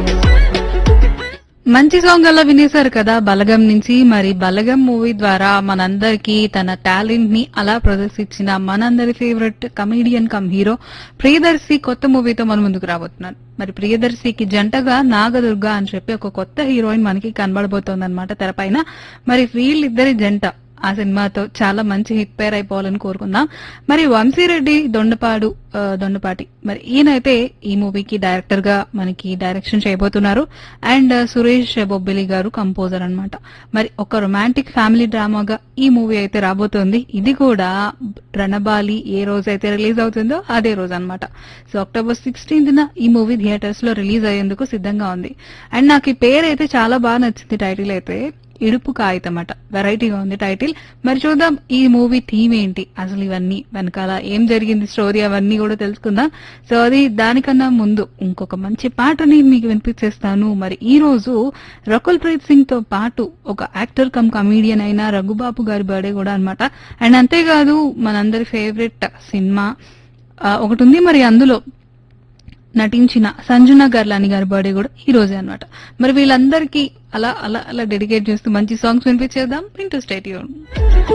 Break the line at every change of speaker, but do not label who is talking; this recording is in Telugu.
మంచి సాంగ్ అలా వినేశారు కదా బలగం నుంచి మరి బలగం మూవీ ద్వారా మనందరికీ తన టాలెంట్ ని అలా ప్రదర్శించిన మనందరి favourite comedian cum hero Priyadarshi కొత్త మూవీతో మన ముందుకు రాబోతున్నారు మరి ప్రియదర్శికి జంటగా నాగదుర్గ అని చెప్పి ఒక కొత్త హీరోయిన్ మనకి కనబడబోతోంది అనమాట తెరపైన మరి వీళ్ళిద్దరి జంట ఆ సినిమాతో చాలా మంచి హిట్ పేర్ అయిపోవాలని కోరుకుందాం మరి వంశీరెడ్డి దొండపాడు ఆ, దొండపాటి మరి ఈయనైతే ఈ మూవీకి డైరెక్టర్ గా మనకి డైరెక్షన్ చేయబోతున్నారు అండ్ సురేష్ బొబ్బిలి గారు కంపోజర్ అన్నమాట మరి ఒక రొమాంటిక్ ఫ్యామిలీ డ్రామాగా ఈ మూవీ అయితే రాబోతోంది ఇది కూడా రణబాలి ఏ రోజు అయితే రిలీజ్ అవుతుందో అదే రోజు అన్నమాట సో అక్టోబర్ సిక్స్టీన్త్ న ఈ మూవీ థియేటర్స్ లో రిలీజ్ అయ్యేందుకు సిద్ధంగా ఉంది అండ్ నాకు ఈ పేరు అయితే చాలా బాగా నచ్చింది టైటిల్ అయితే ఇడుపు కాగితం అట వెరైటీగా ఉంది టైటిల్ మరి చూద్దాం ఈ మూవీ థీమ్ ఏంటి అసలు ఇవన్నీ వెనకాల ఏం జరిగింది స్టోరీ అవన్నీ కూడా తెలుసుకుందాం సో అది దానికన్నా ముందు ఇంకొక మంచి పాటని మీకు వినిపించేస్తాను మరి ఈ రోజు రకుల్ ప్రీత్ సింగ్ తో పాటు ఒక యాక్టర్ కమ్ కమీడియన్ అయిన రఘుబాబు గారి బర్త్డే కూడా అన్నమాట అండ్ అంతేకాదు మనందరి ఫేవరెట్ సినిమా ఆ, ఒకటి ఉంది మరి అందులో నటించిన సంజన గర్లాని గారి బర్త్డే కూడా ఈ రోజే అన్నమాట మరి వీళ్ళందరికీ అలా అలా అలా డెడికేట్ చేస్తూ మంచి సాంగ్స్ వినిపించేద్దాం ఇంటూ స్టేట్